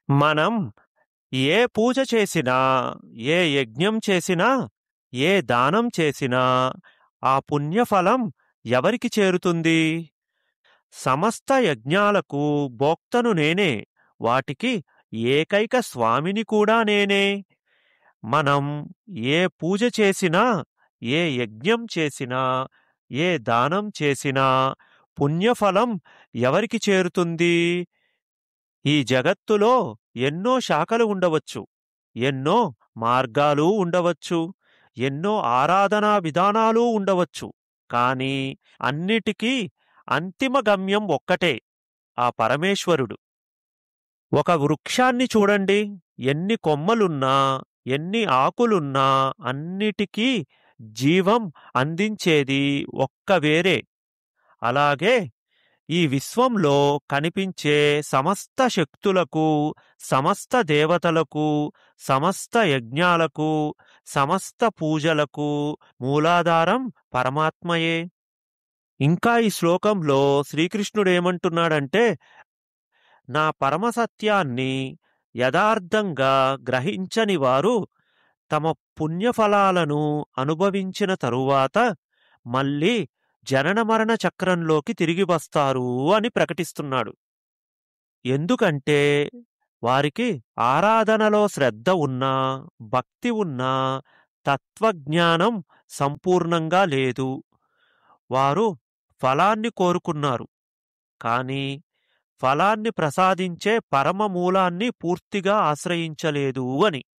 మనం ఏ పూజ చేసినా, ఏ యజ్ఞం చేసినా, ఏ దానం చేసినా ఆ పుణ్యఫలం ఎవరికి చేరుతుంది? సమస్త యజ్ఞాలకు భోక్తను నేనే. వాటికి ఏకైక స్వామిని కూడా నేనే. మనం ఏ పూజ చేసినా, ఏ యజ్ఞం చేసినా, ఏ దానం చేసినా పుణ్యఫలం ఎవరికి చేరుతుంది? ఈ జగత్తులో ఎన్నో శాఖలు ఉండవచ్చు. ఎన్నో మార్గాలు ఉండవచ్చు. ఎన్నో ఆరాధనా విధానాలు ఉండవచ్చు. కానీ అన్నిటికీ అంతిమ గమ్యం ఒక్కటే ఆ పరమేశ్వరుడు. ఒక వృక్షాన్ని చూడండి. ఎన్ని కొమ్మలున్నా, ఎన్ని ఆకులున్నా అన్నిటికీ జీవం అందించేది ఒక్క వేరే. అలాగే ఈ విశ్వంలో కనిపించే సమస్త శక్తులకు, సమస్త దేవతలకు, సమస్త యజ్ఞాలకు, సమస్త పూజలకు మూలాధారం పరమాత్మయే. ఇంకా ఈ శ్లోకంలో శ్రీకృష్ణుడేమంటున్నాడంటే నా పరమసత్యాన్ని యథార్థంగా గ్రహించని వారు తమ పుణ్యఫలాలను అనుభవించిన తరువాత మళ్ళీ జనన మరణ చక్రంలోకి తిరిగి వస్తారు అని ప్రకటిస్తున్నాడు. ఎందుకంటే వారికి ఆరాధనలో శ్రద్ధ ఉన్నా, భక్తి ఉన్నా తత్వజ్ఞానం సంపూర్ణంగా లేదు. వారు ఫలాన్ని కోరుకున్నారు. కానీ ఫలాన్ని ప్రసాదించే పరమ మూలాన్ని పూర్తిగా ఆశ్రయించలేదు అని.